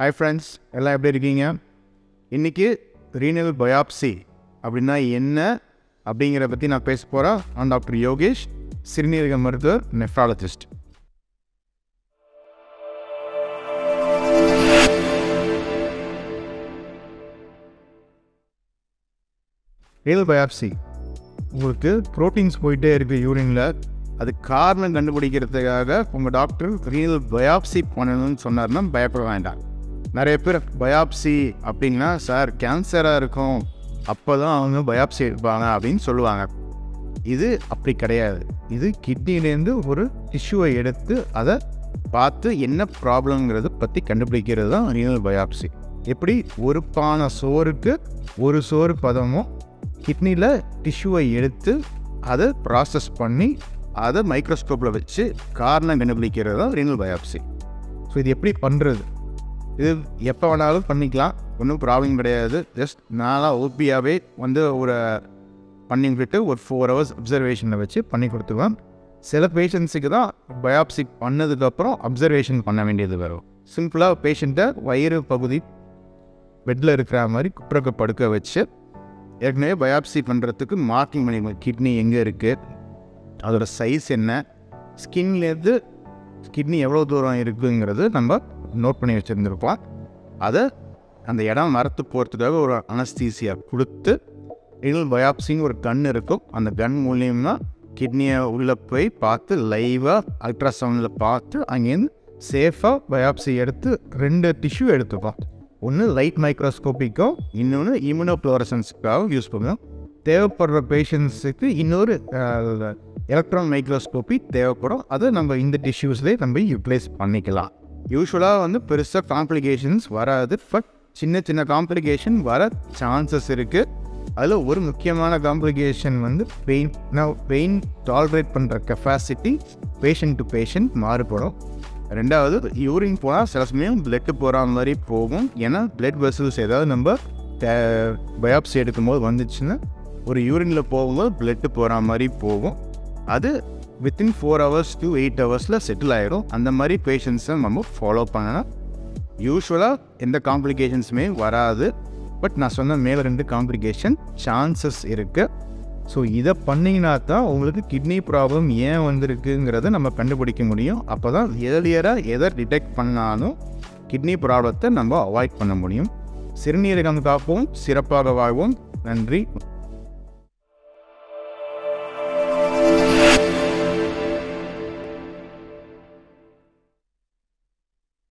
hi friends எல்லாம் எப்படி இருக்கீங்க இன்றைக்கி ரீனல் பயாப்சி அப்படின்னா என்ன அப்படிங்கிறத பற்றி நான் பேச போகிறேன் நான் டாக்டர் யோகேஷ் சிறுநீரக மருத்துவர் நெஃப்ராலஜிஸ்ட் ரீனல் பயாப்சி உங்களுக்கு ப்ரோட்டீன்ஸ் போயிட்டே இருக்குது யூரினில் அது காரணம் கண்டுபிடிக்கிறதுக்காக உங்கள் டாக்டர் ரீனல் பயாப்சி பண்ணணும்னு சொன்னார்னா பயப்பட வேண்டாம் நிறைய பேர் பயாப்சி அப்படின்னா சார் கேன்சராக இருக்கும் அப்போ தான் அவங்க பயாப்சி எடுப்பாங்க அப்படின்னு சொல்லுவாங்க இது அப்படி கிடையாது இது கிட்னிலேருந்து ஒரு டிஷ்யூவை எடுத்து அதை பார்த்து என்ன ப்ராப்ளங்கிறத பற்றி கண்டுபிடிக்கிறது தான் ரீனல் பயாப்சி எப்படி ஒரு பானை சோறுக்கு ஒரு சோறு பதமும் கிட்னியில் டிஷ்யூவை எடுத்து அதை ப்ராசஸ் பண்ணி அதை மைக்ரோஸ்கோப்பில் வச்சு காரணம் கண்டுபிடிக்கிறது தான் ரீனல் பயாப்சி ஸோ இது எப்படி பண்ணுறது இது எப்போ வேணாலும் பண்ணிக்கலாம் ஒன்றும் ப்ராப்ளம் கிடையாது ஜஸ்ட் நானாக ஓபியாகவே வந்து ஒரு பண்ணிக்கிட்டு ஒரு ஃபோர் ஹவர்ஸ் அப்சர்வேஷனில் வச்சு பண்ணி கொடுத்துருவேன் சில பேஷண்ட்ஸுக்கு தான் பயாப்சி பண்ணதுக்கப்புறம் அப்சர்வேஷன் பண்ண வேண்டியது வரும் சிம்பிளாக பேஷண்ட்டை வயிறு பகுதி பெட்டில் இருக்கிற மாதிரி குப்புறக்க படுக்க வச்சு ஏற்கனவே பயாப்சி பண்ணுறதுக்கு மார்க்கிங் பண்ணி கிட்னி எங்கே இருக்குது அதோட சைஸ் என்ன ஸ்கின்லேருந்து கிட்னி எவ்வளோ தூரம் இருக்குங்கிறது நம்ம நோட் பண்ணி வச்சுருந்துருப்போம் அதை அந்த இடம் மரத்து போகிறதுக்காக ஒரு அனஸ்தீசியா கொடுத்து ரீனல் பயாப்சின்னு ஒரு கன் இருக்கும் அந்த கன் மூலியமாக கிட்னியை உள்ளே போய் பார்த்து லைவாக அல்ட்ராசவுண்டில் பார்த்து அங்கேருந்து சேஃபாக பயாப்சி எடுத்து ரெண்டு டிஷ்யூ எடுத்துப்போம் ஒன்று லைட் மைக்ரோஸ்கோப்பிக்கும் இன்னொன்று இம்யூனோப்ளோரசன்ஸுக்காக யூஸ் பண்ணுவோம் தேவைப்படுற பேஷண்ட்ஸுக்கு இன்னொரு எலக்ட்ரான் மைக்ரோஸ்கோப்பி தேவைப்படும் அதை நம்ம இந்த டிஷ்யூஸ்லேயே நம்ம யூட்டிலைஸ் பண்ணிக்கலாம் யூஸ்வலாக வந்து பெருசாக காம்ப்ளிகேஷன்ஸ் வராது பட் சின்ன சின்ன காம்ப்ளிகேஷன் வர சான்சஸ் இருக்குது அதில் ஒரு முக்கியமான காம்ப்ளிகேஷன் வந்து பெயின் நான் பெயின் டாலரேட் பண்ணுற கெப்பாசிட்டி பேஷண்ட் டு பேஷண்ட் மாறுபடும் ரெண்டாவது யூரின் போனால் சில சமயம் பிளட்டு போகிற மாதிரி போகும் ஏன்னா பிளட் வெசல்ஸ் ஏதாவது நம்ம பயாப்சி எடுக்கும்போது வந்துச்சுன்னா ஒரு யூரினில் போகும்போது பிளட்டு போகிற மாதிரி போகும் அது within four hours to eight ஹவர்ஸில் செட்டில் ஆகிடும் அந்த மாதிரி பேஷண்ட்ஸை நம்ம ஃபாலோ பண்ணலாம் யூஸ்வலாக எந்த காம்ப்ளிகேஷன்ஸுமே வராது பட் நான் சொன்ன மேலே ரெண்டு காம்ப்ளிகேஷன் சான்சஸ் இருக்குது ஸோ இதை பண்ணிங்கன்னா தான் உங்களுக்கு கிட்னி ப்ராப்ளம் ஏன் வந்திருக்குங்கிறத நம்ம கண்டுபிடிக்க முடியும் அப்போ தான் ஏர்லியராக எதை டிடெக்ட் பண்ணாலும் கிட்னி ப்ராப்ளத்தை நம்ம அவாய்ட் பண்ண முடியும் சிறுநீரகம் காப்போம் சிறப்பாக வாழ்வோம் நன்றி